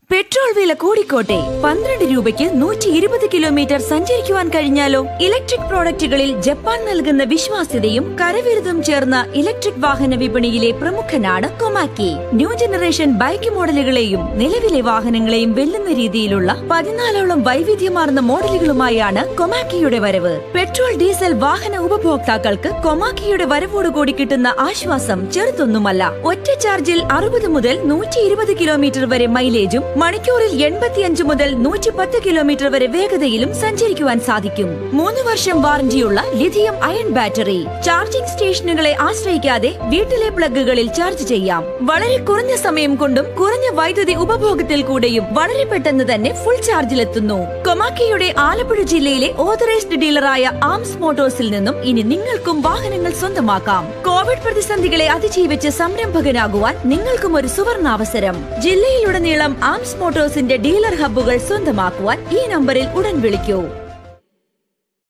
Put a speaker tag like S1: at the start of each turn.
S1: petrol വില കൂടിക്കോട്ടെ പന്ത്രണ്ട് രൂപയ്ക്ക് നൂറ്റി ഇരുപത് കിലോമീറ്റർ സഞ്ചരിക്കുവാൻ കഴിഞ്ഞാലോ ഇലക്ട്രിക് പ്രോഡക്റ്റുകളിൽ ജപ്പാൻ നൽകുന്ന വിശ്വാസ്യതയും കരവിരുതും ചേർന്ന ഇലക്ട്രിക് വാഹന വിപണിയിലെ പ്രമുഖനാണ് കൊമാക്കി ന്യൂ ജനറേഷൻ ബൈക്ക് മോഡലുകളെയും നിലവിലെ വാഹനങ്ങളെയും വെല്ലുന്ന രീതിയിലുള്ള പതിനാലോളം വൈവിധ്യമാർന്ന മോഡലുകളുമായാണ് കൊമാക്കിയുടെ വരവ് പെട്രോൾ ഡീസൽ വാഹന ഉപഭോക്താക്കൾക്ക് കൊമാക്കിയുടെ വരവോടുകൂടി കിട്ടുന്ന ആശ്വാസം ചെറുതൊന്നുമല്ല ഒറ്റ ചാർജിൽ അറുപത് മുതൽ നൂറ്റി ഇരുപത് കിലോമീറ്റർ വരെ മൈലേജും മണിക്കൂറിൽ എൺപത്തിയഞ്ച് മുതൽ നൂറ്റി പത്ത് കിലോമീറ്റർ വരെ വേഗതയിലും സഞ്ചരിക്കുവാൻ സാധിക്കും മൂന്ന് വർഷം വാറന്റിയുള്ള ലിഥിയം അയൺ ബാറ്ററി ചാർജിംഗ് സ്റ്റേഷനുകളെ ആശ്രയിക്കാതെ വീട്ടിലെ പ്ലഗുകളിൽ ചാർജ് ചെയ്യാം വളരെ കുറഞ്ഞ സമയം കൊണ്ടും കുറഞ്ഞ വൈദ്യുതി ഉപഭോഗത്തിൽ കൂടെയും വളരെ പെട്ടെന്ന് തന്നെ ഫുൾ ചാർജിലെത്തുന്നു കൊമാക്കിയുടെ ആലപ്പുഴ ജില്ലയിലെ ഓതറൈസ്ഡ് ഡീലറായ ആംസ് മോട്ടോഴ്സിൽ നിന്നും ഇനി നിങ്ങൾക്കും വാഹനങ്ങൾ സ്വന്തമാക്കാം കോവിഡ് പ്രതിസന്ധികളെ അതിജീവിച്ച് സംരംഭകനാകുവാൻ നിങ്ങൾക്കും ഒരു സുവർണാവസരം ജില്ലയിലുടനീളം ആംസ് മോട്ടോഴ്സിന്റെ ഡീലർ ഹബ്ബുകൾ സ്വന്തമാക്കുവാൻ ഈ നമ്പറിൽ ഉടൻ വിളിക്കൂ